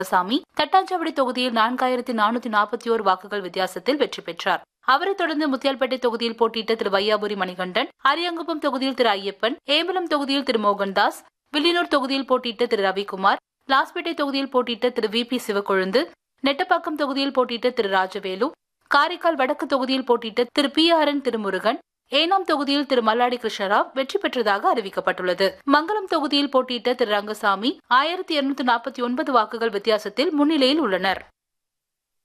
சாமி தட்டாஞ்சாவடி தொகுதியில் நான்காயிரத்தி நானூத்தி நாற்பத்தி ஓரு வாக்குகள் வித்தியாசத்தில் வெற்றி பெற்றார் அவரைத் தொடர்ந்து முத்தியால்பேட்டை தொகுதியில் போட்டியிட்ட திரு வையாபுரி மணிகண்டன் அரியாங்குப்பம் தொகுதியில் திரு ஐயப்பன் ஏம்பலம் தொகுதியில் திரு மோகன்தாஸ் வில்லியனூர் தொகுதியில் போட்டியிட்ட திரு ரவிக்குமார் லாஸ்பேட்டை தொகுதியில் போட்டியிட்ட திரு வி பி சிவக்கொழுந்து நெட்டப்பாக்கம் தொகுதியில் போட்டியிட்ட திரு ராஜவேலு காரைக்கால் வடக்கு தொகுதியில் போட்டியிட்ட Thiru P R N Thirumurugan Yanam தொகுதியில் திரு மல்லாடி கிருஷ்ணராவ் வெற்றி பெற்றதாக அறிவிக்கப்பட்டுள்ளது மங்களம் தொகுதியில் போட்டியிட்ட திரு ரங்கசாமி ஆயிரத்தி இருநூத்தி நாற்பத்தி ஒன்பது வாக்குகள் வித்தியாசத்தில் முன்னிலையில் உள்ளனர்